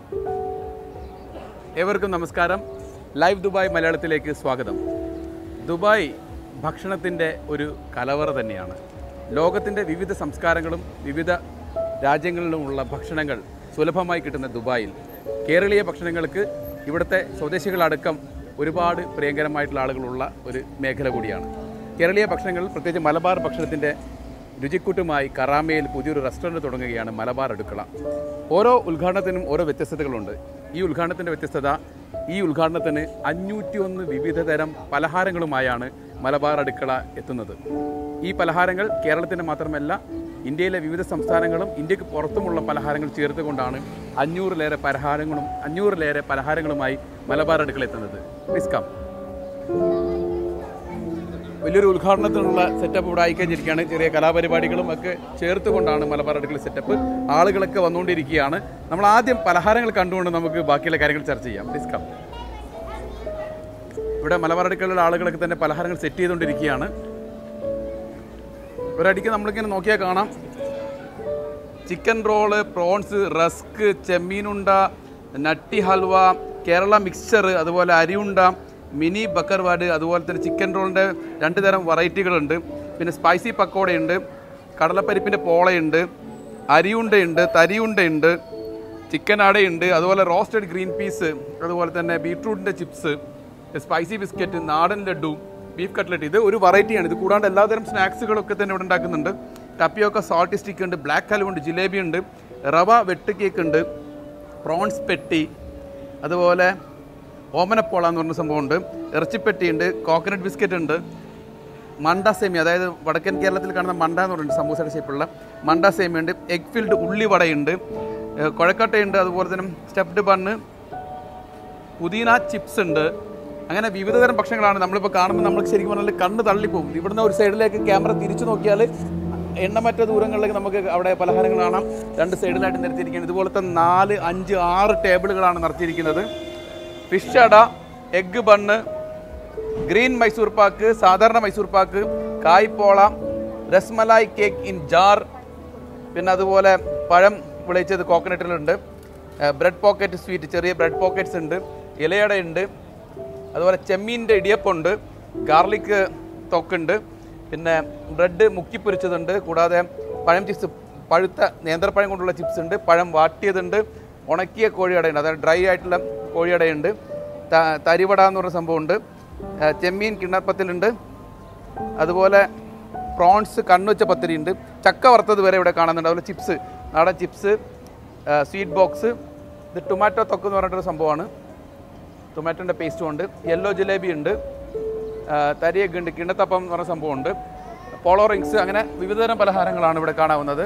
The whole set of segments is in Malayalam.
ഏവർക്കും നമസ്കാരം ലൈവ് ദുബായ് മലയാളത്തിലേക്ക് സ്വാഗതം ദുബായ് ഭക്ഷണത്തിൻ്റെ ഒരു കലവറ തന്നെയാണ് ലോകത്തിൻ്റെ വിവിധ സംസ്കാരങ്ങളും വിവിധ രാജ്യങ്ങളിലുമുള്ള ഭക്ഷണങ്ങൾ സുലഭമായി കിട്ടുന്ന ദുബായിൽ കേരളീയ ഭക്ഷണങ്ങൾക്ക് ഇവിടുത്തെ സ്വദേശികളടക്കം ഒരുപാട് പ്രിയങ്കരമായിട്ടുള്ള ആളുകളുള്ള ഒരു മേഖല കൂടിയാണ് കേരളീയ ഭക്ഷണങ്ങൾ പ്രത്യേകിച്ച് മലബാർ ഭക്ഷണത്തിൻ്റെ രുചിക്കൂട്ടുമായി കറാമയിൽ പുതിയൊരു റെസ്റ്റോറൻറ്റ് തുടങ്ങുകയാണ് മലബാർ അടുക്കള ഓരോ ഉദ്ഘാടനത്തിനും ഓരോ വ്യത്യസ്തതകളുണ്ട് ഈ ഉദ്ഘാടനത്തിൻ്റെ വ്യത്യസ്തത ഈ ഉദ്ഘാടനത്തിന് അഞ്ഞൂറ്റി ഒന്ന് വിവിധ തരം പലഹാരങ്ങളുമായാണ് മലബാർ അടുക്കള എത്തുന്നത് ഈ പലഹാരങ്ങൾ കേരളത്തിൻ്റെ മാത്രമല്ല ഇന്ത്യയിലെ വിവിധ സംസ്ഥാനങ്ങളും ഇന്ത്യക്ക് പുറത്തുമുള്ള പലഹാരങ്ങൾ ചേർത്തുകൊണ്ടാണ് അഞ്ഞൂറിലേറെ പലഹാരങ്ങളും അഞ്ഞൂറിലേറെ പലഹാരങ്ങളുമായി മലബാർ അടുക്കള എത്തുന്നത് പ്ലീസ് കം വലിയൊരു ഉദ്ഘാടനത്തിനുള്ള സെറ്റപ്പ് ഇവിടെ ആയിക്കഴിഞ്ഞിരിക്കുകയാണ് ചെറിയ കലാപരിപാടികളും ഒക്കെ ചേർത്തുകൊണ്ടാണ് മലബാർ അടുക്കള സെറ്റപ്പ് ആളുകളൊക്കെ വന്നുകൊണ്ടിരിക്കുകയാണ് നമ്മൾ ആദ്യം പലഹാരങ്ങൾ കണ്ടുകൊണ്ട് നമുക്ക് ബാക്കിയുള്ള കാര്യങ്ങൾ ചർച്ച ചെയ്യാം പ്ലീസ് കം ഇവിടെ മലബാർ അടുക്കളയിലുള്ള ആളുകളൊക്കെ തന്നെ പലഹാരങ്ങൾ സെറ്റ് ചെയ്തുകൊണ്ടിരിക്കുകയാണ് ഒരടിക്ക് നമ്മളിങ്ങനെ നോക്കിയാൽ കാണാം ചിക്കൻ റോള് പ്രോൺസ് റസ്ക് ചെമ്മീനുണ്ട നട്ടി ഹൽവ കേരള മിക്സ്ചർ അതുപോലെ അരിയുണ്ട മിനി ബക്കർവാഡ് അതുപോലെ തന്നെ ചിക്കൻ റോളിൻ്റെ രണ്ട് തരം വെറൈറ്റികളുണ്ട് പിന്നെ സ്പൈസി പക്കോടയുണ്ട് കടലപ്പരിപ്പിൻ്റെ പോളയുണ്ട് അരിയുണ്ടയുണ്ട് തരിയുണ്ടയുണ്ട് ചിക്കൻ അടയുണ്ട് അതുപോലെ റോസ്റ്റഡ് ഗ്രീൻ പീസ് അതുപോലെ തന്നെ ബീട്രൂട്ടിൻ്റെ ചിപ്സ് സ്പൈസി ബിസ്ക്കറ്റ് നാടൻ ലഡു ബീഫ് കട്ട്ലറ്റ് ഇത് ഒരു വെറൈറ്റിയാണ് ഇത് കൂടാണ്ട് എല്ലാതരം സ്നാക്സുകളൊക്കെ തന്നെ ഇവിടെ ഉണ്ടാക്കുന്നുണ്ട് ടപ്പിയൊക്കെ സാൾട്ടി സ്റ്റിക്ക് ഉണ്ട് ബ്ലാക്ക് ഹലുവ ഉണ്ട് ജിലേബി ഉണ്ട് റവ വെട്ട് കേക്ക് ഉണ്ട് പ്രോൺസ് പെട്ടി അതുപോലെ ഓമനപ്പോള എന്ന് പറഞ്ഞ സംഭവമുണ്ട് ഇറച്ചിപ്പെട്ടിയുണ്ട് കോക്കനട്ട് ബിസ്ക്കറ്റ് ഉണ്ട് മണ്ട സേമിയ അതായത് വടക്കൻ കേരളത്തിൽ കാണുന്ന മണ്ട എന്ന് പറയുന്നത് സമൂസയുടെ ഷേപ്പുള്ള മണ്ട സേമിയുണ്ട് എഗ് ഫിൽഡ് ഉള്ളിവടയുണ്ട് ഏഹ് കുഴക്കട്ടയുണ്ട് അതുപോലെ തന്നെ സ്റ്റഫ്ഡ് ബണ്ണ് പുതിന ചിപ്സ് ഉണ്ട് അങ്ങനെ വിവിധതരം ഭക്ഷണങ്ങളാണ് നമ്മളിപ്പോൾ കാണുമ്പോൾ നമുക്ക് ശരിക്കും പറഞ്ഞാൽ കണ്ണ് തള്ളിപ്പോകും ഇവിടുന്ന് ഒരു സൈഡിലേക്ക് ക്യാമറ തിരിച്ചു നോക്കിയാൽ എണ്ണമറ്റ ദൂരങ്ങളിലേക്ക് നമുക്ക് അവിടെ പലഹാരങ്ങൾ കാണാം രണ്ട് സൈഡിലായിട്ട് നിരത്തിയിരിക്കുന്നത് ഇതുപോലത്തെ നാല് അഞ്ച് ആറ് ടേബിളുകളാണ് നടത്തിയിരിക്കുന്നത് ഫിഷ് അട egg bun green Mysore pak സാധാരണ മൈസൂർ പാക്ക് കായ്പോള രസ്മലായ് കേക്ക് ഇൻ ജാർ പിന്നെ അതുപോലെ പഴം വിളയിച്ചത് കോക്കനട്ടിലുണ്ട് ബ്രെഡ് പോക്കറ്റ് സ്വീറ്റ് ചെറിയ ബ്രെഡ് പോക്കറ്റ്സ് ഉണ്ട് ഇലയടയുണ്ട് അതുപോലെ ചെമ്മീൻ്റെ ഇടിയപ്പമുണ്ട് ഗാർലിക് തൊക്കുണ്ട് പിന്നെ ബ്രെഡ് മുക്കിപ്പൊരിച്ചതുണ്ട് കൂടാതെ പഴം ചിപ്സ് പഴുത്ത നേന്ത്രപ്പഴം കൊണ്ടുള്ള ചിപ്സ് ഉണ്ട് പഴം വാട്ടിയതുണ്ട് ഉണക്കിയ കോഴിയടയുണ്ട് അതായത് ഡ്രൈ ആയിട്ടുള്ള കോഴിയടയുണ്ട് ത- തരിവട എന്ന് പറഞ്ഞ സംഭവമുണ്ട് ആ, ചെമ്മീൻ കിണ്ണപ്പത്തിലുണ്ട് അതുപോലെ പ്രോൺസ് കണ്ണുവച്ച പത്തിരി ഉണ്ട് ചക്ക വറുത്തത് വരെ ഇവിടെ കാണുന്നുണ്ട് അതുപോലെ ചിപ്സ് നാടൻ ചിപ്സ് സ്വീറ്റ് ബോക്സ് ഇത് ടൊമാറ്റോ തൊക്ക് എന്ന് പറഞ്ഞിട്ടൊരു സംഭവമാണ് ടൊമാറ്റോൻ്റെ പേസ്റ്റും ഉണ്ട് യെല്ലോ ജിലേബി ഉണ്ട് ആ, തരിയൊക്കെ ഉണ്ട് കിണ്ണത്തപ്പം എന്ന് പറഞ്ഞ സംഭവമുണ്ട് പോളോ റിങ്സ് അങ്ങനെ വിവിധതരം പലഹാരങ്ങളാണ് ഇവിടെ കാണാവുന്നത്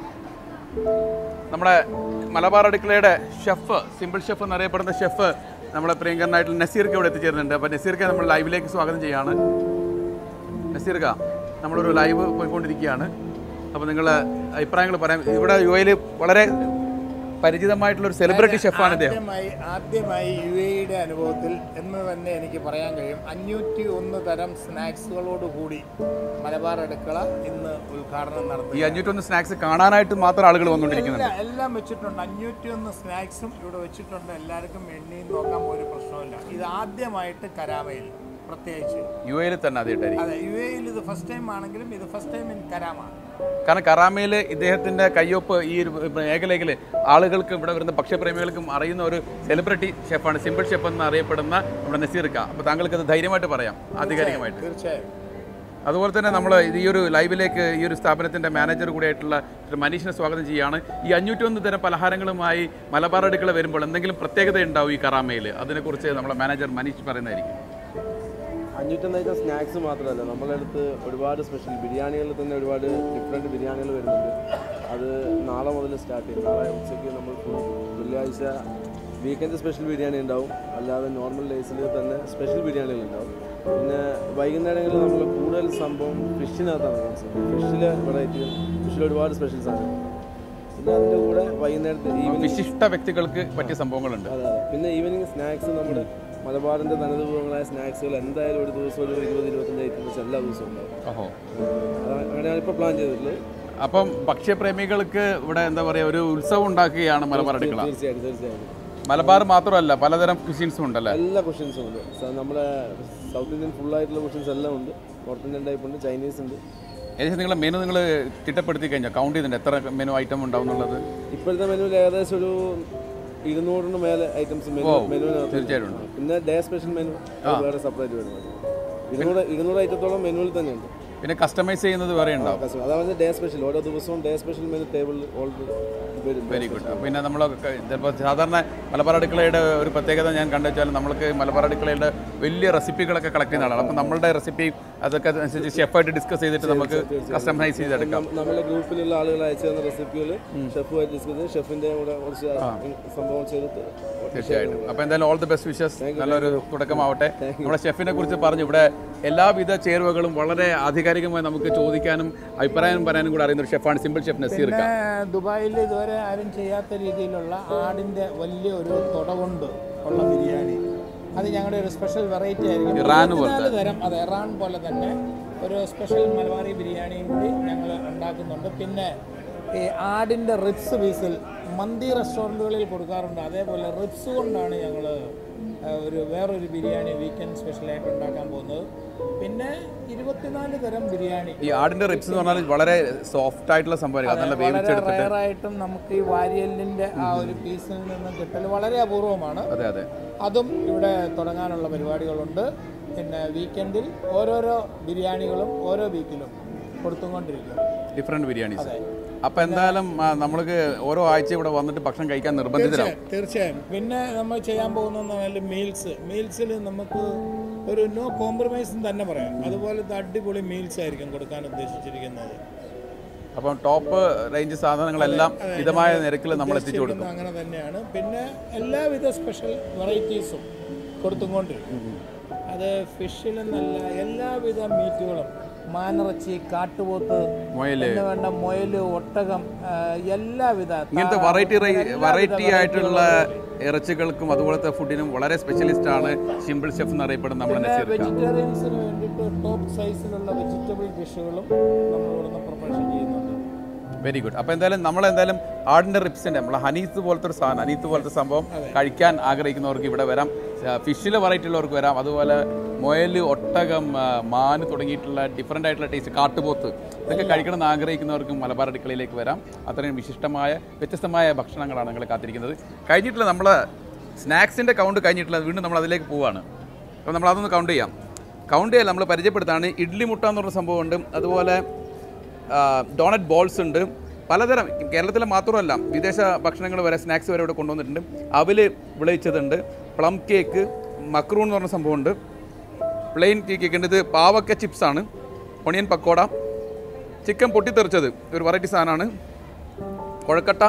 നമ്മുടെ മലബാർ അടുക്കളയുടെ ഷെഫ് സിമ്പിൾ ഷെഫ് എന്നറിയപ്പെടുന്ന ഷെഫ് നമ്മളെ പ്രിയങ്കരനായിട്ടുള്ള നസീർക്ക് ഇവിടെ എത്തിച്ചേരുന്നുണ്ട് അപ്പോൾ നസീർക്ക് നമ്മൾ ലൈവിലേക്ക് സ്വാഗതം ചെയ്യാണ് നസീർക്ക നമ്മളൊരു ലൈവ് പോയിക്കൊണ്ടിരിക്കുകയാണ് അപ്പോൾ നിങ്ങൾ അഭിപ്രായങ്ങൾ പറയാം ഇവിടെ യു എയിൽ വളരെ പരിചിതമായിട്ടുള്ള ഒരു സെലിബ്രിറ്റി ഷെഫാണ് ഇദ്ദേഹം ആദ്യമായി ആദ്യമായി യു എയുടെ അനുഭവത്തിൽ എന്ന് തന്നെ എനിക്ക് പറയാൻ കഴിയും അഞ്ഞൂറ്റി ഒന്ന് തരം സ്നാക്സുകളോട് കൂടി മലബാർ അടുക്കള ഇന്ന് ഉദ്ഘാടനം ഈ നടത്തി അഞ്ഞൂറ്റൊന്ന് സ്നാക്സ് കാണാനായിട്ട് മാത്രം ആളുകൾ വന്നുകൊണ്ടിരിക്കുന്നുണ്ട് എല്ലാം എല്ലാം വെച്ചിട്ടുണ്ട് അഞ്ഞൂറ്റി ഒന്ന് സ്നാക്സും ഇവിടെ വെച്ചിട്ടുണ്ട് എല്ലാവർക്കും എണ്ണിയും നോക്കാൻ ഒരു പ്രശ്നമില്ല ഇത് ആദ്യമായിട്ട് കരാമയിൽ പ്രത്യേകിച്ച് യു എയിൽ തന്നെ ആദ്യമായിട്ടായിരിക്കും അതെ യു എയിൽ ഇത് ഫസ്റ്റ് ടൈം ആണെങ്കിലും ഇത് ഫസ്റ്റ് ടൈം ഇൻ കരാമാണ് കാരണം കറാമയിൽ ഇദ്ദേഹത്തിന്റെ കയ്യൊപ്പ് ഈ ഒരു മേഖലയിൽ ആളുകൾക്ക് ഇവിടെ വരുന്ന ഭക്ഷ്യപ്രേമികൾക്കും അറിയുന്ന ഒരു സെലിബ്രിറ്റി ഷെഫാണ് സിമ്പിൾ ഷെഫ് എന്ന് അറിയപ്പെടുന്ന നമ്മുടെ നസീർക്ക അപ്പോൾ താങ്കൾക്ക് അത് ധൈര്യമായിട്ട് പറയാം ആധികാരികമായിട്ട് തീർച്ചയായും അതുപോലെ തന്നെ നമ്മൾ ഈ ഒരു ലൈവിലേക്ക് ഈ ഒരു സ്ഥാപനത്തിന്റെ മാനേജർ കൂടിയായിട്ടുള്ള ഒരു മനീഷിനെ സ്വാഗതം ചെയ്യുകയാണ് ഈ അഞ്ഞൂറ്റൊന്ന് തരം പലഹാരങ്ങളുമായി മലബാർ അടുക്കള വരുമ്പോൾ എന്തെങ്കിലും പ്രത്യേകത ഉണ്ടാവും ഈ കറാമയിൽ അതിനെക്കുറിച്ച് നമ്മളെ മാനേജർ മനീഷ് പറയുന്നതായിരിക്കും അഞ്ഞൂറ്റൊന്ന് ഐറ്റം സ്നാക്സ് മാത്രമല്ല നമ്മളെ അടുത്ത് ഒരുപാട് സ്പെഷ്യൽ ബിരിയാണികളിൽ തന്നെ ഒരുപാട് ഡിഫറെൻറ്റ് ബിരിയാണികൾ വരുന്നുണ്ട് അത് നാളെ മുതൽ സ്റ്റാർട്ട് ചെയ്യും നാളെ ഉച്ചയ്ക്ക് നമ്മൾ ഫുൾ വെള്ളിയാഴ്ച വീക്കെൻഡ് സ്പെഷ്യൽ ബിരിയാണി ഉണ്ടാവും അല്ലാതെ നോർമൽ ഡേയ്സിൽ തന്നെ സ്പെഷ്യൽ ബിരിയാണികൾ ഉണ്ടാവും പിന്നെ വൈകുന്നേരങ്ങളിൽ നമ്മൾ കൂടുതൽ സംഭവം ഫിഷിനകത്താണ് കോൺസെപ്റ്റ് ഫിഷിലെ വെറൈറ്റി ഫിഷിൽ ഒരുപാട് സ്പെഷ്യൽ സാധനം പിന്നെ അതിൻ്റെ കൂടെ വൈകുന്നേരത്തെ ഈവനിങ് വിശിഷ്ട വ്യക്തികൾക്ക് പറ്റിയ സംഭവങ്ങളുണ്ട് അതെ അതെ പിന്നെ ഈവനിങ് സ്നാക്സ് നമ്മുടെ മലബാറിൻ്റെ തനത് വിഭവങ്ങളായ സ്നാക്സുകൾ എന്തായാലും ഒരു ദിവസം ഒരു ഇരുപത് ഇരുപത്തഞ്ച് ഐറ്റംസ് എല്ലാ ദിവസവും ഉണ്ടാവും ഓഹോ അതാണ് അങ്ങനെയാണ് ഇപ്പോൾ പ്ലാൻ ചെയ്തിട്ടുള്ളത് അപ്പം ഭക്ഷ്യപ്രേമികൾക്ക് ഇവിടെ എന്താ പറയുക ഒരു ഉത്സവം ഉണ്ടാക്കുകയാണ് മലബാർ അടുക്കള തീർച്ചയായിട്ടും തീർച്ചയായിട്ടും മലബാർ മാത്രമല്ല പലതരം ക്വിസിൻസും ഉണ്ടല്ലേ എല്ലാ ക്വസ്റ്റ്യൻസും ഉണ്ട് സ- നമ്മുടെ സൗത്ത് ഇന്ത്യൻ ഫുൾ ആയിട്ടുള്ള ക്വസ്റ്റ്യൻസ് എല്ലാം ഉണ്ട് നോർത്ത് ഇന്ത്യൻ ടൈപ്പ് ഉണ്ട് ചൈനീസ് ഉണ്ട് ഏകദേശം നിങ്ങളെ മെനു നിങ്ങൾ തിട്ടപ്പെടുത്തി കഴിഞ്ഞാൽ കൗണ്ട് ചെയ്തിട്ടുണ്ട് എത്ര മെനു ഐറ്റം ഉണ്ടാവും എന്നുള്ളത് ഇപ്പോഴത്തെ മെനുവിൽ ഏകദേശം ഒരു ഇരുന്നൂറിന് മേലെ ഐറ്റംസ് മെനു മെനുവിനകത്ത് തീർച്ചയായിട്ടും ഉണ്ട് പിന്നെ ഡേ സ്പെഷ്യൽ മെനു വേറെ സെപ്പറേറ്റ് വരുന്നത് ഇരുന്നൂറ് ഇരുന്നൂറ് ഐറ്റത്തോളം മെനുവിൽ തന്നെയുണ്ട് പിന്നെ കസ്റ്റമൈസ് ചെയ്യുന്നത് വേറെ ഉണ്ടാവും കസ്റ്റമർ അതാണ് ഡേ സ്പെഷ്യൽ ഓരോ ദിവസവും ഡേ സ്പെഷ്യൽ മെനു ടേബിളിൽ ഓൾറെഡി വരും വെരി ഗുഡ് പിന്നെ നമ്മൾ ചിലപ്പോൾ സാധാരണ മലബാർ അടുക്കളയുടെ ഒരു പ്രത്യേകത ഞാൻ കണ്ടുവച്ചാൽ നമ്മൾക്ക് മലബാർ അടുക്കളയുടെ വലിയ റെസിപ്പികളൊക്കെ കളക്ട് ചെയ്യുന്ന ആളാണ് അപ്പോൾ നമ്മളുടെ റെസിപ്പി അതൊക്കെ അനുസരിച്ച് ഷെഫായിട്ട് ഡിസ്കസ് ചെയ്തിട്ട് നമുക്ക് കസ്റ്റമൈസ് ചെയ്തെടുക്കാം നം- നമ്മളെ ഗ്രൂപ്പിലുള്ള ആളുകൾ അയച്ചു തന്ന റെസിപ്പികൾ ഷെഫുമായിട്ട് ഡിസ്കസ് ചെയ്ത് ഷെഫിന്റെ കൂടെ കുറച്ച് സംഭവം ചെയ്തിട്ട് തീർച്ചയായിട്ടും അപ്പോൾ എന്തായാലും ഓൾ ദി ബെസ്റ്റ് വിഷസ് നല്ലൊരു തുടക്കമാവട്ടെ നമ്മുടെ ഷെഫിനെ കുറിച്ച് പറഞ്ഞു ഇവിടെ എല്ലാവിധ ചേരുവകളും വളരെ ആധികാരികമായി നമുക്ക് ചോദിക്കാനും അഭിപ്രായം പറയാനും കൂടെ അറിയുന്ന ഒരു ഷെഫാണ് സിമ്പിൾ ഷെഫ് നസീർ ഖാൻ പിന്നെ ദുബായിൽ ഇതുവരെ ആരും ചെയ്യാത്ത രീതിയിലുള്ള ആടിൻ്റെ വലിയ ഒരു തുട കൊണ്ട് ഉള്ള ബിരിയാണി അത് ഞങ്ങളുടെ ഒരു സ്പെഷ്യൽ വെറൈറ്റി ആയിരിക്കും ഇറാൻ ഇരുപത്തിനാല് തരം അത് ഇറാൻ പോലെ തന്നെ ഒരു സ്പെഷ്യൽ മലബാറി ബിരിയാണിയും കൂടി ഞങ്ങൾ ഉണ്ടാക്കുന്നുണ്ട് പിന്നെ ഈ ആടിൻ്റെ റിബ്സ് പീസിൽ മന്തി റെസ്റ്റോറൻറ്റുകളിൽ കൊടുക്കാറുണ്ട് അതേപോലെ റിബ്സ് കൊണ്ടാണ് ഞങ്ങൾ ഒരു വേറൊരു ബിരിയാണി വീക്കെൻഡ് സ്പെഷ്യലായിട്ട് ഉണ്ടാക്കാൻ പോകുന്നത് പിന്നെ ഇരുപത്തിനാല് തരം ബിരിയാണി ഈ ആടിന്റെ റിപ്സ് എന്ന് പറഞ്ഞാൽ വളരെ സോഫ്റ്റ് ആയിട്ടുള്ള സംഭവം നല്ല വളരെ വേവിച്ചെടുത്തിട്ട് റയറായിട്ടും നമുക്ക് ഈ വാരിയലിന്റെ ആ ഒരു പീസിൽ നിന്നും കിട്ടൽ വളരെ അപൂർവമാണ് അതെ അതെ അതും ഇവിടെ തുടങ്ങാനുള്ള പരിപാടികളുണ്ട് പിന്നെ വീക്കെൻഡിൽ ഓരോരോ ബിരിയാണികളും ഓരോ വീക്കിലും കൊടുത്തുകൊണ്ടിരിക്കും ഡിഫറെന്റ് ബിരിയാണീസ് അപ്പൊ എന്തായാലും ആ, നമ്മൾക്ക് ഓരോ ആഴ്ച ഇവിടെ വന്നിട്ട് ഭക്ഷണം കഴിക്കാൻ നിർബന്ധിതരാവും തീർച്ചയായും പിന്നെ നമ്മൾ ചെയ്യാൻ പോകുന്നതെന്ന് പറഞ്ഞാൽ മീൽസ് മീൽസിൽ നമുക്ക് ഒരു നോ കോംപ്രമൈസും തന്നെ പറയാം അതുപോലത്തെ അടിപൊളി മീൽസ് ആയിരിക്കും കൊടുക്കാൻ ഉദ്ദേശിച്ചിരിക്കുന്നത് അപ്പം ടോപ്പ് റേഞ്ച് സാധനങ്ങളെല്ലാം മിതമായ നിരക്കിൽ നമ്മൾ എത്തിച്ചു കൊടുക്കും അങ്ങനെ തന്നെയാണ് പിന്നെ എല്ലാവിധ സ്പെഷ്യൽ വെറൈറ്റീസും കൊടുത്തുകൊണ്ടിരിക്കും അത് ഫിഷിലെന്നല്ല എല്ലാവിധ മീറ്റുകളും മാനിറച്ചി കാട്ടുപോത്ത് മുയല് എന്ന് വേണ്ട മുയല് ഒട്ടകം ആ, എല്ലാവിധ ഇങ്ങനത്തെ താറാവ്, വെറൈറ്റി എല്ലാവിധ വെറൈറ്റി variety ആയിട്ടുള്ള ഇറച്ചികൾക്കും അതുപോലത്തെ ഫുഡിനും വളരെ സ്പെഷ്യലിസ്റ്റ് ആണ് സിമ്പിൾ ഷെഫ് എന്നറിയപ്പെടുന്ന നമ്മുടെ നസീർ ഖാൻ വെജിറ്റേറിയൻസിന് വേണ്ടിയിട്ട് ടോപ്പ് സൈസിലുള്ള വെജിറ്റബിൾ ഡിഷുകളും നമ്മൾ ഇവിടുന്ന് പ്രിപ്പറേഷൻ ചെയ്യുന്നുണ്ട് വെരി ഗുഡ് അപ്പോൾ എന്തായാലും നമ്മൾ എന്തായാലും ആടിൻ്റെ റിപ്സിൻ്റെ നമ്മളെ ഹനീസ് പോലത്തെ ഒരു സാധനം ഹനീസ് പോലത്തെ സംഭവം കഴിക്കാൻ ആഗ്രഹിക്കുന്നവർക്ക് ഇവിടെ വരാം ഫിഷിലെ വെറൈറ്റി ഉള്ളവർക്ക് വരാം അതുപോലെ മുയൽ ഒട്ടകം ആ, മാന് തുടങ്ങിയിട്ടുള്ള ഡിഫറെൻ്റ് ആയിട്ടുള്ള ടേസ്റ്റ് കാട്ടുപോത്ത് ഇതൊക്കെ കഴിക്കണം എന്ന് ആഗ്രഹിക്കുന്നവർക്കും മലബാർ അടുക്കളയിലേക്ക് വരാം അത്രയും വിശിഷ്ടമായ വ്യത്യസ്തമായ ഭക്ഷണങ്ങളാണ് നിങ്ങൾ കാത്തിരിക്കുന്നത് കഴിഞ്ഞിട്ടുള്ള നമ്മൾ സ്നാക്സിൻ്റെ കൗണ്ട് കഴിഞ്ഞിട്ടുള്ള വീണ്ടും നമ്മൾ അതിലേക്ക് പോവുകയാണ് അപ്പോൾ നമ്മൾ അതൊന്ന് കൗണ്ട് ചെയ്യാം കൗണ്ട് ചെയ്യാൻ നമ്മൾ പരിചയപ്പെടുത്താണ് ഇഡ്ലി മുട്ട എന്ന് പറഞ്ഞ സംഭവമുണ്ട് അതുപോലെ ഡോണറ്റ് ബോൾസ് ഉണ്ട് പലതരം കേരളത്തിലെ മാത്രമല്ല വിദേശ ഭക്ഷണങ്ങൾ വരെ സ്നാക്സ് വരെ ഇവിടെ കൊണ്ടുവന്നിട്ടുണ്ട് അവല് വിളയിച്ചതുണ്ട് പ്ലം കേക്ക് മക്രൂൺ എന്ന് പറഞ്ഞ സംഭവമുണ്ട് പ്ലെയിൻ കേക്ക് ഉണ്ട് ഇത് പാവക്ക ചിപ്സാണ് ഒണിയൻ പക്കോട ചിക്കൻ പൊട്ടിത്തെറിച്ചത് ഒരു വെറൈറ്റി സാധനമാണ് കുഴക്കട്ട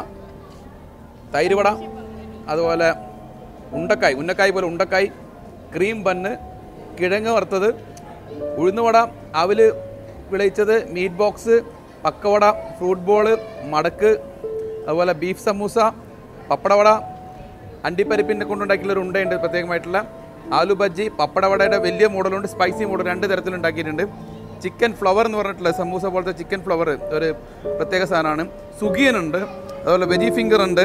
തൈര് വട അതുപോലെ ഉണ്ടക്കായ് ഉന്നക്കായ് പോലെ ഉണ്ടക്കായ് ക്രീം ബണ്ണ് കിഴങ്ങ് വറുത്തത് ഉഴുന്നുവട അവല് വിളയിച്ചത് മീറ്റ് ബോക്സ് പക്കവട ഫ്രൂട്ട് ബോള് മടക്ക് അതുപോലെ ബീഫ് സമൂസ പപ്പടവട അണ്ടിപ്പരിപ്പിനെ കൊണ്ടുണ്ടാക്കിയുള്ള ഒരു ഉണ്ടയുണ്ട് പ്രത്യേകമായിട്ടുള്ള ആലു ബജ്ജി പപ്പടവടയുടെ വലിയ മോഡലുണ്ട് സ്പൈസി മോഡൽ രണ്ട് തരത്തിലുണ്ടാക്കിയിട്ടുണ്ട് ചിക്കൻ ഫ്ലവർ എന്ന് പറഞ്ഞിട്ടുള്ള സമൂസ പോലത്തെ ചിക്കൻ ഫ്ലവർ ഒരു പ്രത്യേക സാധനമാണ് സുഗിയനുണ്ട് അതുപോലെ വെജി ഫിംഗർ ഉണ്ട്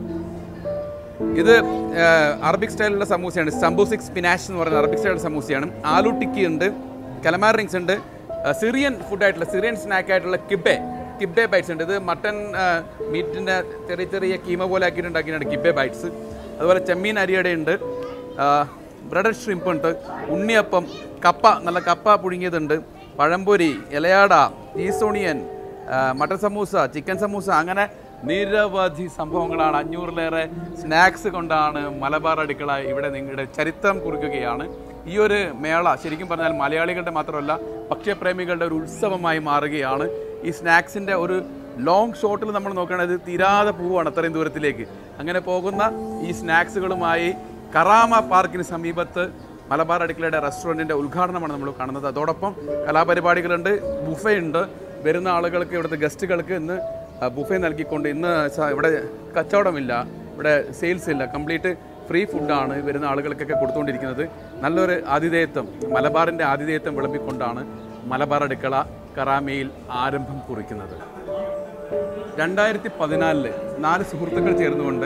ഇത് ആ, അറബിക് സ്റ്റൈലിലുള്ള സമൂസയാണ് സംബൂസിക് സ്പിനാഷ് എന്ന് പറയുന്ന അറബിക് സ്റ്റൈൽ സമൂസയാണ് ആലു ടിക്കി ഉണ്ട് കലമാർ റിങ്സ് ഉണ്ട് ആ, സിറിയൻ ഫുഡായിട്ടുള്ള സിറിയൻ സ്നാക്ക് ആയിട്ടുള്ള കിബെ കിബെ ബൈറ്റ്സ് ഉണ്ട് ഇത് മട്ടൻ മീറ്റിൻ്റെ ചെറിയ ചെറിയ കീമ പോലെ ആക്കിയിട്ട് ഉണ്ടാക്കിയിട്ടുണ്ട് കിബെ ബൈറ്റ്സ് അതുപോലെ ചെമ്മീൻ അരിയട ഉണ്ട് ബ്രെഡഡ് ഷ്രിംപ്പ് ഉണ്ട് ഉണ്ണിയപ്പം കപ്പ നല്ല കപ്പ പുഴുങ്ങിയതുണ്ട് പഴംപൊരി ഇലയാട ഈസോണിയൻ ആ, മട്ടൻ സമൂസ ചിക്കൻ സമൂസ അങ്ങനെ നിരവധി സംഭവങ്ങളാണ് അഞ്ഞൂറിലേറെ സ്നാക്സ് കൊണ്ടാണ് മലബാർ അടുക്കള ഇവിടെ നിങ്ങളുടെ ചരിത്രം കുറിക്കുകയാണ് ഈ ഒരു മേള ശരിക്കും പറഞ്ഞാൽ മലയാളികളുടെ മാത്രമല്ല ഭക്ഷ്യപ്രേമികളുടെ ഒരു ഉത്സവമായി മാറുകയാണ് ഈ സ്നാക്സിൻ്റെ ഒരു ലോങ് ഷോട്ടിൽ നമ്മൾ നോക്കുകയാണെങ്കിൽ ഇത് തീരാതെ പോവുകയാണ് അത്രയും ദൂരത്തിലേക്ക് അങ്ങനെ പോകുന്ന ഈ സ്നാക്സുകളുമായി കറാമ പാർക്കിന് സമീപത്ത് മലബാർ അടുക്കളയുടെ റെസ്റ്റോറൻറ്റിൻ്റെ ഉദ്ഘാടനമാണ് നമ്മൾ കാണുന്നത് അതോടൊപ്പം കലാപരിപാടികളുണ്ട് ബുഫേ ഉണ്ട് വരുന്ന ആളുകൾക്ക് ഇവിടുത്തെ ഗസ്റ്റുകൾക്ക് ഇന്ന് ബുഫേ നൽകിക്കൊണ്ട് ഇന്ന് സ- ഇവിടെ കച്ചവടമില്ല ഇവിടെ സെയിൽസ് ഇല്ല കംപ്ലീറ്റ് ഫ്രീ ഫുഡാണ് വരുന്ന ആളുകൾക്കൊക്കെ കൊടുത്തുകൊണ്ടിരിക്കുന്നത് നല്ലൊരു ആതിഥേയത്വം മലബാറിൻ്റെ ആതിഥേയത്വം വിളമ്പിക്കൊണ്ടാണ് മലബാർ അടുക്കള കറാമയിൽ ആരംഭം കുറിക്കുന്നത് രണ്ടായിരത്തി പതിനാലില് നാല് സുഹൃത്തുക്കൾ ചേർന്നുകൊണ്ട്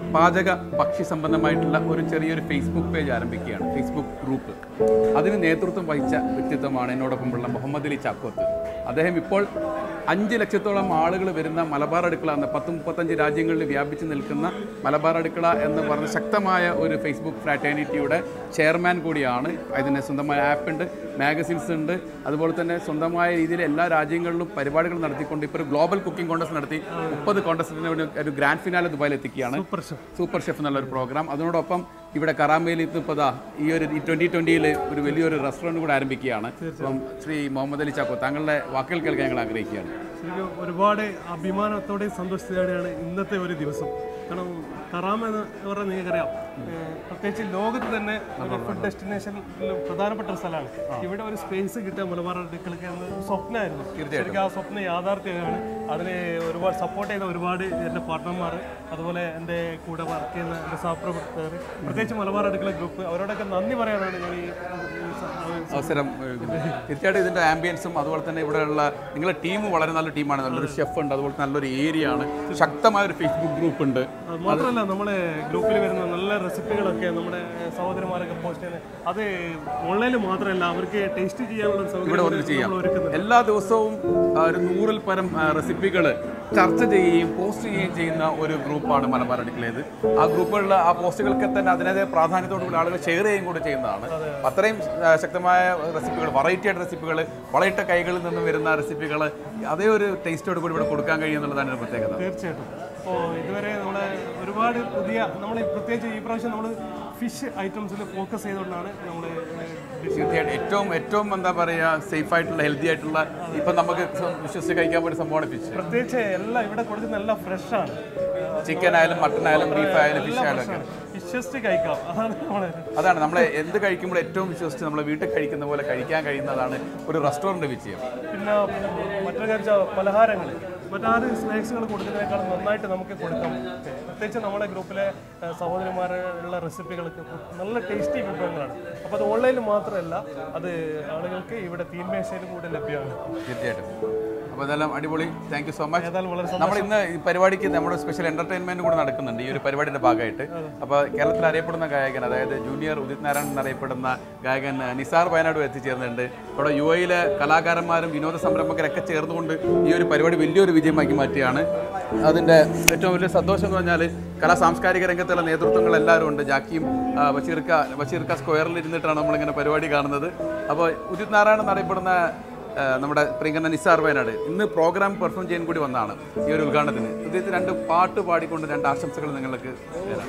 പാചക ഭക്ഷ്യ സംബന്ധമായിട്ടുള്ള ഒരു ചെറിയൊരു ഫേസ്ബുക്ക് പേജ് ആരംഭിക്കുകയാണ് ഫേസ്ബുക്ക് ഗ്രൂപ്പ് അതിന് നേതൃത്വം വഹിച്ച വ്യക്തിത്വമാണ് എന്നോടൊപ്പമുള്ള മുഹമ്മദ് അലി ചാക്കോത്ത് അദ്ദേഹം ഇപ്പോൾ അഞ്ച് ലക്ഷത്തോളം ആളുകൾ വരുന്ന മലബാർ അടുക്കള എന്ന പത്ത് മുപ്പത്തഞ്ച് രാജ്യങ്ങളിൽ വ്യാപിച്ചു നിൽക്കുന്ന മലബാർ അടുക്കള എന്ന് പറഞ്ഞ ശക്തമായ ഒരു ഫേസ്ബുക്ക് ഫ്രാറ്റേണിറ്റിയുടെ ചെയർമാൻ കൂടിയാണ് അതിന് സ്വന്തമായ ആപ്പ് ഉണ്ട് മാഗസിൻസ് ഉണ്ട് അതുപോലെ തന്നെ സ്വന്തമായ രീതിയിൽ എല്ലാ രാജ്യങ്ങളിലും പരിപാടികൾ നടത്തിക്കൊണ്ട് ഇപ്പോൾ ഒരു ഗ്ലോബൽ കുക്കിംഗ് കോൺടെസ്റ്റ് നടത്തി മുപ്പത് കോൺടെസ്റ്റിന് ഒരു ഗ്രാൻഡ് ഫിനാലെ ദുബായിൽ എത്തിക്കുകയാണ് സൂപ്പർ ഷെഫ് എന്നുള്ള ഒരു പ്രോഗ്രാം അതിനോടൊപ്പം ഇവിടെ കറാമയിൽ ഇപ്പോൾ ദാ ഈ ഒരു ട്വന്റി ട്വന്റിയിൽ ഒരു വലിയൊരു റെസ്റ്റോറൻറ്റ് കൂടെ ആരംഭിക്കുകയാണ് അപ്പം ശ്രീ മുഹമ്മദ് അലി ചാക്കോ താങ്കളുടെ വാക്കുകൾ കേൾക്കാൻ ഞങ്ങൾ ആഗ്രഹിക്കുകയാണ് ശരിക്കും ഒരുപാട് അഭിമാനത്തോടെയും സന്തോഷത്തോടെയാണ് ഇന്നത്തെ ഒരു ദിവസം കാരണം കറാമ എന്ന് പറഞ്ഞാൽ നിങ്ങൾക്കറിയാം ഏഹ് പ്രത്യേകിച്ച് ലോകത്ത് തന്നെ ഒരു ഫുഡ് ഡെസ്റ്റിനേഷനിൽ പ്രധാനപ്പെട്ട ഒരു സ്ഥലമാണ് ഇവിടെ ഒരു സ്പേസ് കിട്ടുക മലബാർ അടുക്കളയ്ക്ക് എന്ന ഒരു സ്വപ്നമായിരുന്നു ശരിക്കും ആ സ്വപ്നം യാഥാർത്ഥ്യമാണ് അതിന് ഒരുപാട് സപ്പോർട്ട് ചെയ്ത ഒരുപാട് എൻ്റെ പാർട്ട്ണർമാർ അതുപോലെ എൻ്റെ കൂടെ വർക്ക് ചെയ്യുന്ന എൻ്റെ സഹപ്രവർത്തകർ പ്രത്യേകിച്ച് മലബാർ അടുക്കള ഗ്രൂപ്പ് അവരോടൊക്കെ നന്ദി പറയാനാണ് ഞാൻ ഈ ഈ സ- അവസരം ഏഹ്, തീർച്ചയായിട്ടും ഇതിൻ്റെ ആംബിയൻസും അതുപോലെ തന്നെ ഇവിടെയുള്ള നിങ്ങളുടെ ടീം വളരെ നല്ല ടീമാണ് നല്ലൊരു ഷെഫ് ഉണ്ട് അതുപോലെ തന്നെ നല്ലൊരു ഏരിയ ആണ് ശക്തമായ ഒരു ഫേസ്ബുക്ക് ഗ്രൂപ്പ് ഉണ്ട് അത് മാത്രമല്ല നമ്മളെ ഗ്രൂപ്പിൽ വരുന്ന നല്ല റെസിപ്പികളൊക്കെ നമ്മുടെ സഹോദരന്മാരൊക്കെ പോസ്റ്റ് ചെയ്യുന്നത് അത് ഓൺലൈനിൽ മാത്രമല്ല അവർക്ക് ടേസ്റ്റ് ചെയ്യാനുള്ള ഒരു ഇവിടെ സൗകര്യം വന്ന് ചെയ്യാം നമ്മൾ ഒരുക്കുന്നുണ്ട് എല്ലാ ദിവസവും ആ, ഒരു നൂറിൽ പരം റെസിപ്പികൾ ചർച്ച ചെയ്യുകയും പോസ്റ്റ് ചെയ്യുകയും ചെയ്യുന്ന ഒരു ഗ്രൂപ്പാണ് മലബാർ അടുക്കളയത് ആ ഗ്രൂപ്പുകളിൽ ആ പോസ്റ്റുകൾക്ക് തന്നെ അതിനേതായ പ്രാധാന്യത്തോടുകൂടി ആളുകൾ ഷെയർ ചെയ്യുകയും കൂടി ചെയ്യുന്നതാണ് അപ്പൊ അത്രയും ആ, ശക്തമായ റെസിപ്പികൾ വെറൈറ്റി ആയിട്ട് റെസിപ്പികൾ വളയിട്ട കൈകളിൽ നിന്ന് വരുന്ന റെസിപ്പികൾ അതേ ഒരു ടേസ്റ്റോട് കൂടി ഇവിടെ കൊടുക്കാൻ കഴിയും എന്നുള്ളതാണ് ഒരു പ്രത്യേകത തീർച്ചയായിട്ടും അപ്പോൾ ഇതുവരെ നമ്മളെ ഒരുപാട് പുതിയ നമ്മൾ പ്രത്യേകിച്ച് ഈ പ്രാവശ്യം നമ്മൾ ഫിഷ് ഐറ്റംസിൽ ഫോക്കസ് ചെയ്തുകൊണ്ടാണ് നമ്മൾ തീർച്ചയായിട്ടും ഏറ്റവും ഏറ്റവും എന്താ പറയുക സേഫ് ആയിട്ടുള്ള ഹെൽത്തി ആയിട്ടുള്ള ഇപ്പം നമുക്ക് വിശ്വസിച്ച് കഴിക്കാൻ പറ്റിയ സംഭവമാണ് ഫിഷ് പ്രത്യേകിച്ച് എല്ലാം ഇവിടെ കൊടുക്കുന്ന എല്ലാം ഫ്രഷാണ് ചിക്കൻ ആയാലും മട്ടൺ ആയാലും ബീഫ് ആയാലും ഫിഷ് ആയാലും ഒക്കെ വിശ്വസിച്ച് കഴിക്കാം അതാണ് നമ്മളെ അതാണ് നമ്മളെ എന്ത് കഴിക്കുമ്പോൾ ഏറ്റവും വിശ്വസിച്ച് നമ്മൾ വീട്ടിൽ കഴിക്കുന്ന പോലെ കഴിക്കാൻ കഴിയുന്നതാണ് ഒരു റെസ്റ്റോറൻറ്റ് വിജയം പിന്നെ മറ്റൊരു കാര്യം വെച്ചാൽ പലഹാരങ്ങൾ മറ്റാറ് സ്നാക്സുകൾ കൊടുക്കുന്നതിനേക്കാളും നന്നായിട്ട് നമുക്ക് കൊടുക്കാം പ്രത്യേകിച്ച് നമ്മുടെ ഗ്രൂപ്പിലെ ഏഹ്, സഹോദരിമാരുള്ള റെസിപ്പികൾക്ക് നല്ല ടേസ്റ്റി വിഭവങ്ങളാണ് അപ്പോൾ അത് ഓൺലൈനിൽ മാത്രമല്ല അത് ആളുകൾക്ക് ഇവിടെ തീൻമേശയിലും കൂടെ ലഭ്യമാണ് തീർച്ചയായിട്ടും അപ്പോൾ ഇതെല്ലാം അടിപൊളി താങ്ക് യു സോ മച്ച് ഏതായാലും വളരെ നമ്മൾ ഇന്ന് ഈ പരിപാടിക്ക് നമ്മുടെ സ്പെഷ്യൽ എന്റർടൈൻമെന്റ് കൂടെ നടക്കുന്നുണ്ട് ഈ ഒരു പരിപാടിയുടെ ഭാഗമായിട്ട് അപ്പോൾ കേരളത്തിൽ അറിയപ്പെടുന്ന ഗായകൻ അതായത് ജൂനിയർ ഉദിത് നാരായണൻ എന്നറിയപ്പെടുന്ന ഗായകൻ നിസാർ വയനാട് എത്തിച്ചേർന്നിട്ടുണ്ട് ഇവിടെ യു എയിലെ കലാകാരന്മാരും വിനോദ സംരംഭകരൊക്കെ ചേർന്നുകൊണ്ട് ഈ ഒരു പരിപാടി വലിയൊരു വിജയമാക്കി മാറ്റിയാണ് അതിൻ്റെ ഏറ്റവും വലിയ സന്തോഷം എന്ന് പറഞ്ഞാൽ കലാ സാംസ്കാരിക രംഗത്തുള്ള നേതൃത്വങ്ങൾ എല്ലാവരും ഉണ്ട് ജാക്കിയും ആ, ബഷീർക്ക ബഷീർക്ക സ്ക്വയറിൽ ഇരുന്നിട്ടാണ് നമ്മളിങ്ങനെ പരിപാടി കാണുന്നത് അപ്പോൾ ഉദിത് നാരായണൻ എന്നറിയപ്പെടുന്ന ആ, നമ്മുടെ പ്രിയങ്കരൻ നിസാർ വയനാട് ഇന്ന് പ്രോഗ്രാം പെർഫോം ചെയ്യാൻ കൂടി വന്നതാണ് ഈ ഒരു ഉദ്ഘാടനത്തിന് ഇദ്ദേഹത്തിന് രണ്ട് പാട്ട് പാടിക്കൊണ്ട് രണ്ട് ആശംസകൾ നിങ്ങൾക്ക് തരാം.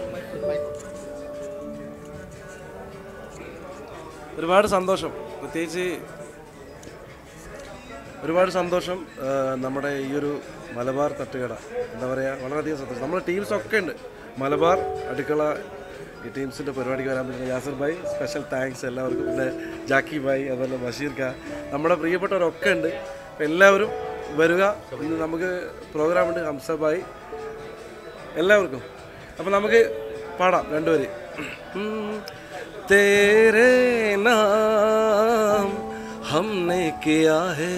ഒരുപാട് സന്തോഷം പ്രത്യേകിച്ച് ഒരുപാട് സന്തോഷം ആ, നമ്മുടെ ഈ ഒരു മലബാർ തട്ടുകട എന്താ പറയുക വളരെയധികം സന്തോഷം നമ്മുടെ ടീംസ് ഒക്കെ ഉണ്ട് മലബാർ അടുക്കള ഈ ടീംസിൻ്റെ പരിപാടിക്ക് വരാൻ പറ്റുന്ന യാസർ ഭായ് സ്പെഷ്യൽ താങ്ക്സ് എല്ലാവർക്കും പിന്നെ ജാക്കി ഭായ് അതുപോലെ ബഷീർ ഖാ നമ്മുടെ പ്രിയപ്പെട്ടവരൊക്കെ ഉണ്ട് അപ്പോൾ എല്ലാവരും വരിക ഇന്ന് നമുക്ക് പ്രോഗ്രാം ഉണ്ട് ഹംസ ഭായ് എല്ലാവർക്കും അപ്പോൾ നമുക്ക് പാടാം രണ്ടുപേര് ഉം. तेरे नाम हमने किया है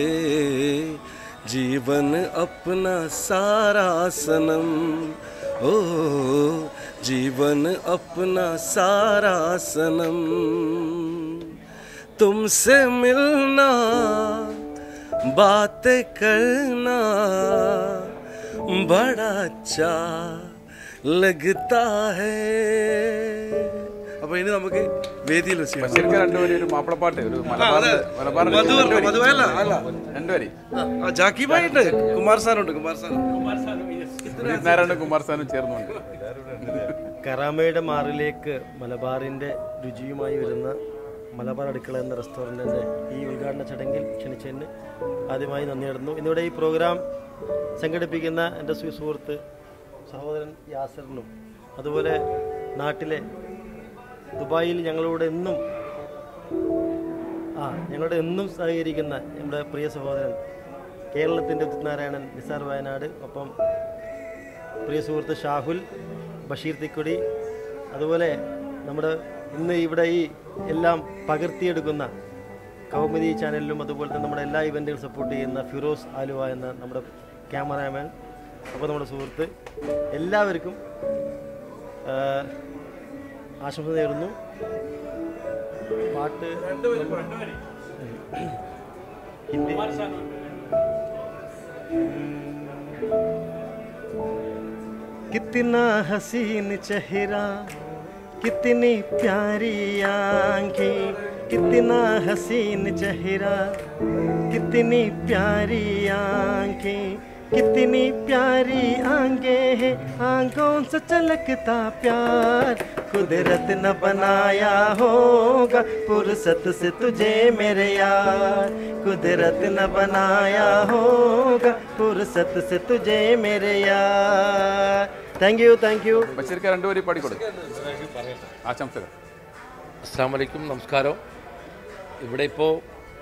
जीवन अपना सारा सनम ओ जीवन अपना सारा सनम तुमसे मिलना बातें करना बड़ा अच्छा लगता है അപ്പൊ ഇനി നമുക്ക് വേദിയിൽ വെച്ച് കാണാം. ശരിക്കും രണ്ടുപേരും ഒരു മാപ്പിളപ്പാട്ട് ഒരു മലബാർ മലബാർ മധു പറഞ്ഞു, മധു അല്ല, അല്ല. രണ്ടുപേരി ആ, ജാക്കി ഭായ് ഉണ്ട് കുമാർ സാറുണ്ട് കുമാർ സാർ ഉദിത് നാരായണൻ കുമാർ സാനും ചേർന്നുണ്ട് കറാമയുടെ മാറിലേക്ക് മലബാറിൻ്റെ രുചിയുമായി വരുന്ന മലബാർ അടുക്കള എന്ന റെസ്റ്റോറൻറ്റിൻ്റെ ഈ ഉദ്ഘാടന ചടങ്ങിൽ ക്ഷണിച്ചതിന് ആദ്യമായി നന്ദി നടന്നു ഇന്നിവിടെ ഈ പ്രോഗ്രാം സംഘടിപ്പിക്കുന്ന എൻ്റെ സു- സുഹൃത്ത് സഹോദരൻ യാസറിനും അതുപോലെ നാട്ടിലെ ദുബായിൽ ഞങ്ങളോട് എന്നും ആ ഞങ്ങളുടെ എന്നും സഹകരിക്കുന്ന നമ്മുടെ പ്രിയ സഹോദരൻ കേരളത്തിൻ്റെ ഉദിത്നാരായണൻ നിസാർ വയനാട് ഒപ്പം പ്രിയ സുഹൃത്ത് ഷാഹുൽ ബഷീർ തിക്കുടി അതുപോലെ നമ്മുടെ ഇന്ന് ഇവിടെ ഈ എല്ലാം പകർത്തിയെടുക്കുന്ന കൗമുദി ചാനലിലും അതുപോലെ തന്നെ നമ്മുടെ എല്ലാ ഇവൻറ്റുകളും സപ്പോർട്ട് ചെയ്യുന്ന ഫിറോസ് ആലുവ എന്ന നമ്മുടെ ക്യാമറാമാൻ അപ്പോൾ നമ്മുടെ സുഹൃത്ത് എല്ലാവർക്കും ആ, ആശംസ നേരുന്നു പാട്ട് ഹിന്ദി कितना हसीन चेहरा कितनी प्यारी आंखें कितना हसीन चेहरा कितनी प्यारी आंखें कितनी प्यारी आंखें हैं आंखों से चलकता प्यार कुदरत न बनाया होगा फुर्सत से तुझे मेरे यार कुदरत न बनाया होगा फुर्सत से तुझे मेरे यार താങ്ക് യു താങ്ക് യു ബഷീർക്ക് രണ്ടുപേരും പാടിക്കൊടു ആശംസകൾ അസ്സാം വലൈക്കും നമസ്കാരം ഇവിടെ ഇപ്പോൾ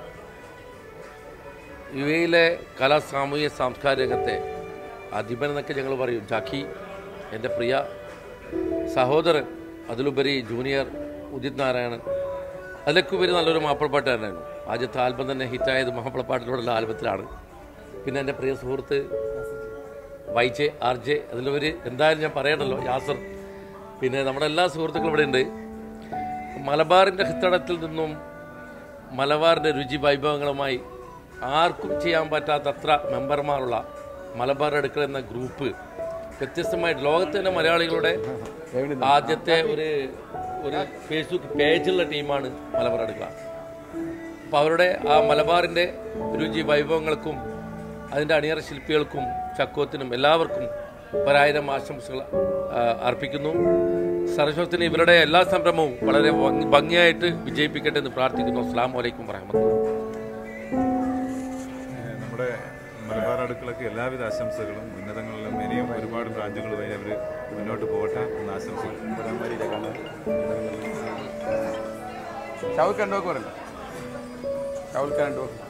യു എയിലെ കലാ സാമൂഹ്യ സാംസ്കാരിക രംഗത്തെ അധിപൻ എന്നൊക്കെ ഞങ്ങൾ പറയും ജാക്കി എൻ്റെ പ്രിയ സഹോദരൻ അതിലുപരി ജൂനിയർ ഉദിത് നാരായണൻ അതിലൊക്കെ ഉപരി നല്ലൊരു മാപ്പിളപ്പാട്ടുകാരനായിരുന്നു ആദ്യത്തെ ആൽബം തന്നെ ഹിറ്റായത് മാപ്പിളപ്പാട്ടിലൂടെയുള്ള ആൽബത്തിലാണ് പിന്നെ എൻ്റെ പ്രിയ സുഹൃത്ത് വൈ ജെ ആർ ജെ അതിലുപരി എന്തായാലും ഞാൻ പറയണല്ലോ യാസർ പിന്നെ നമ്മുടെ എല്ലാ സുഹൃത്തുക്കളും ഇവിടെ ഉണ്ട് മലബാറിൻ്റെ ഹിത്തടത്തിൽ നിന്നും മലബാറിൻ്റെ രുചി വൈഭവങ്ങളുമായി ആർക്കും ചെയ്യാൻ പറ്റാത്തത്ര മെമ്പർമാരുള്ള മലബാർ അടുക്കള എന്ന ഗ്രൂപ്പ് വ്യത്യസ്തമായിട്ട് ലോകത്തിൻ്റെ മലയാളികളുടെ ആദ്യത്തെ ഒരു ഒരു ഫേസ്ബുക്ക് പേജുള്ള ടീമാണ് മലബാർ അടുക്കള അപ്പോൾ അവരുടെ ആ മലബാറിൻ്റെ രുചി വൈഭവങ്ങൾക്കും അതിൻ്റെ അണിയറ ശില്പികൾക്കും ചക്കോത്തിനും എല്ലാവർക്കും ഒരായിരം ആശംസകൾ ആ, അർപ്പിക്കുന്നു സർവസ്വത്തിന് ഇവരുടെ എല്ലാ സംരംഭവും വളരെ ഭംഗി- ഭംഗിയായിട്ട് വിജയിപ്പിക്കട്ടെ എന്ന് പ്രാർത്ഥിക്കുന്നു അസ്സാം വലൈക്കും വരഹമത്തുള്ള ഏഹ് നമ്മുടെ മലബാർ അടുക്കളയ്ക്ക് എല്ലാവിധ ആശംസകളും ഉന്നതങ്ങളിലും ഇനിയും ഒരുപാട് ബ്രാഞ്ചുകളുമായി അവർ മുന്നോട്ട് പോകട്ടെ എന്ന് ആശംസിക്കുന്നു ഷൗക്ക് രണ്ടു വാക്ക് പറയണ്ട ഷൗക്ക് രണ്ടു വാക്ക്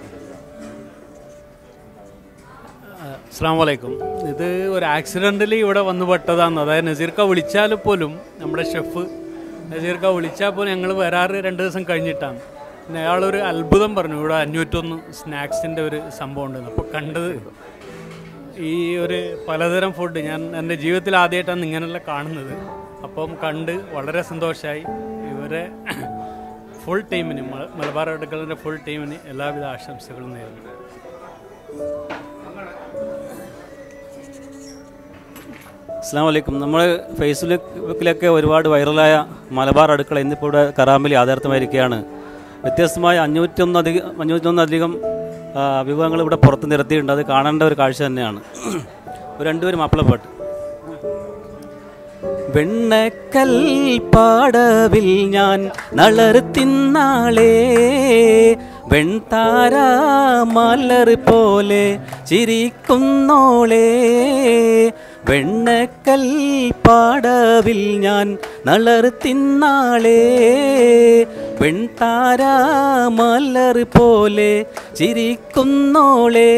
അസ്സാം വലൈക്കും ഇത് ഒരു ആക്സിഡൻ്റലി ഇവിടെ വന്നു പെട്ടതാണ് അതായത് നസീർക്ക വിളിച്ചാൽ പോലും നമ്മുടെ ഷെഫ് നസീർക്ക വിളിച്ചാൽ പോലും ഞങ്ങൾ വരാറ് രണ്ട് ദിവസം കഴിഞ്ഞിട്ടാണ് പിന്നെ അയാളൊരു അത്ഭുതം പറഞ്ഞു ഇവിടെ അഞ്ഞൂറ്റൊന്ന് സ്നാക്സിൻ്റെ ഒരു സംഭവം ഉണ്ടെന്ന് അപ്പോൾ കണ്ടത് ഈ ഒരു പലതരം ഫുഡ് ഞാൻ എൻ്റെ ജീവിതത്തിൽ ആദ്യമായിട്ടാണ് ഇങ്ങനെയുള്ള കാണുന്നത് അപ്പം കണ്ട് വളരെ സന്തോഷമായി ഇവരെ ഫുൾ ടീമിന് മ- മലബാർ അടുക്കളൻ്റെ ഫുൾ ടീമിന് എല്ലാവിധ ആശംസകളും നേരുന്നു അസ്സാം വലൈക്കും നമ്മൾ ഫേസ്ബുക്കിലൊക്കെ ഒരുപാട് വൈറലായ മലബാർ അടുക്കള ഇന്നിപ്പോൾ ഇവിടെ കറാമ്പലി യാഥാർത്ഥ്യമായിരിക്കുകയാണ് വ്യത്യസ്തമായ അഞ്ഞൂറ്റൊന്നധികം അഞ്ഞൂറ്റൊന്നധികം ആ, വിഭവങ്ങൾ ഇവിടെ പുറത്ത് നിരത്തിയിട്ടുണ്ട് അത് കാണേണ്ട ഒരു കാഴ്ച തന്നെയാണ് ഒരു രണ്ടുപേരും മാപ്പിളപ്പാട്ട് വെണ്ണക്കൽ പാടവിൽ ഞാൻ നളർത്തിന്നാളേ വെൺതാര മലർ പോലെ ചിരിക്കുന്നോളേ വെണ്ണക്കൽ പാടവിൽ ഞാൻ നളർത്തിന്നാളേ വെൺതാര മലർ പോലെ ചിരിക്കുന്നോളേ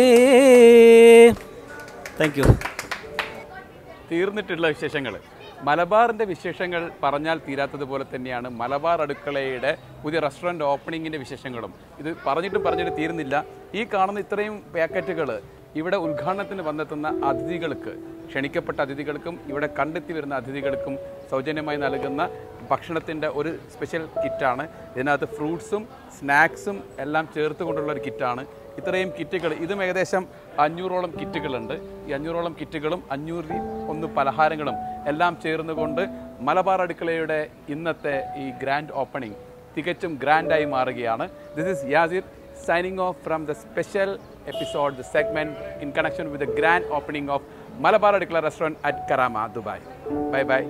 താങ്ക് യു തീർന്നിട്ടുള്ള വിശേഷങ്ങൾ മലബാറിൻ്റെ വിശേഷങ്ങൾ പറഞ്ഞാൽ തീരാത്തതുപോലെ തന്നെയാണ് മലബാർ അടുക്കളയുടെ പുതിയ റെസ്റ്റോറൻറ്റ് ഓപ്പണിങ്ങിൻ്റെ വിശേഷങ്ങളും ഇത് പറഞ്ഞിട്ടും പറഞ്ഞിട്ട് തീരുന്നില്ല ഈ കാണുന്ന ഇത്രയും പാക്കറ്റുകൾ ഇവിടെ ഉദ്ഘാടനത്തിന് വന്നെത്തുന്ന അതിഥികൾക്ക് ക്ഷണിക്കപ്പെട്ട അതിഥികൾക്കും ഇവിടെ കണ്ടെത്തി വരുന്ന അതിഥികൾക്കും സൗജന്യമായി നൽകുന്ന ഭക്ഷണത്തിൻ്റെ ഒരു സ്പെഷ്യൽ കിറ്റാണ് ഇതിനകത്ത് ഫ്രൂട്ട്സും സ്നാക്സും എല്ലാം ചേർത്ത് കൊണ്ടുള്ള ഒരു കിറ്റാണ് ഇത്രയും കിറ്റുകൾ ഇതും ഏകദേശം അഞ്ഞൂറോളം കിറ്റുകളുണ്ട് ഈ അഞ്ഞൂറോളം കിറ്റുകളും അഞ്ഞൂറിൽ ഒന്ന് പലഹാരങ്ങളും എല്ലാം ചേർന്നുകൊണ്ട് മലബാർ അടുക്കളയുടെ ഇന്നത്തെ ഈ ഗ്രാൻഡ് ഓപ്പണിംഗ് തികച്ചും ഗ്രാൻഡായി മാറുകയാണ് this is Yasir signing off from the special episode the segment in connection with the grand opening of Malabar Adukkala restaurant at Karama Dubai bye bye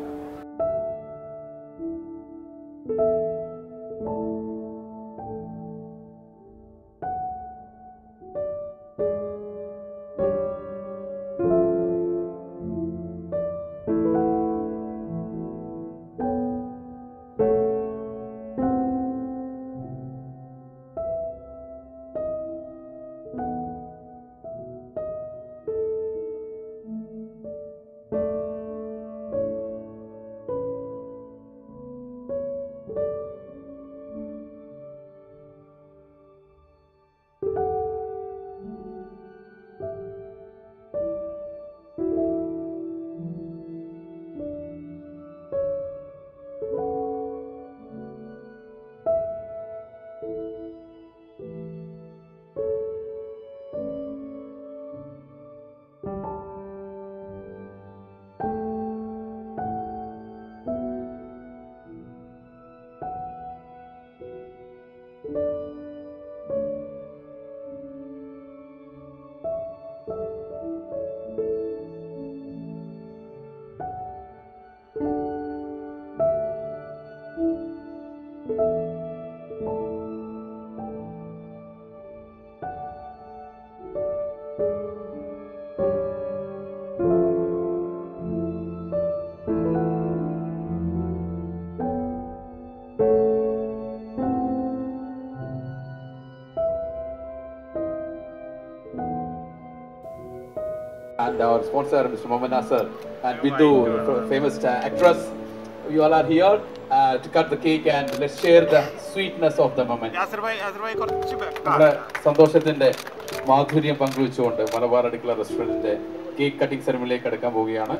our sponsor, Mr. Mohammad Nasser, and Bindu, f- famous uh, actress. You all are here uh, to cut the cake and let's share the sweetness of the moment. നമ്മുടെ സന്തോഷത്തിന്റെ മാധുര്യം പങ്കുവെച്ചുകൊണ്ട് മലബാർ അടുക്കള റെസ്റ്റോറന്റിന്റെ കേക്ക് കട്ടിംഗ് സെറമണിയിലേക്ക് അടുക്കാൻ പോവുകയാണ്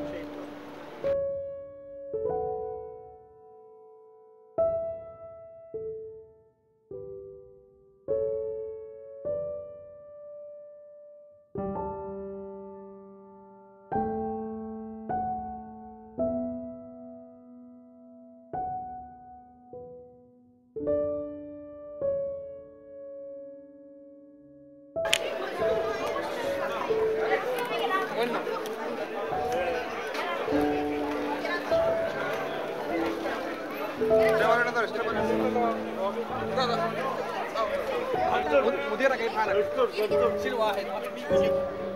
مديرك يفعل شيل واحد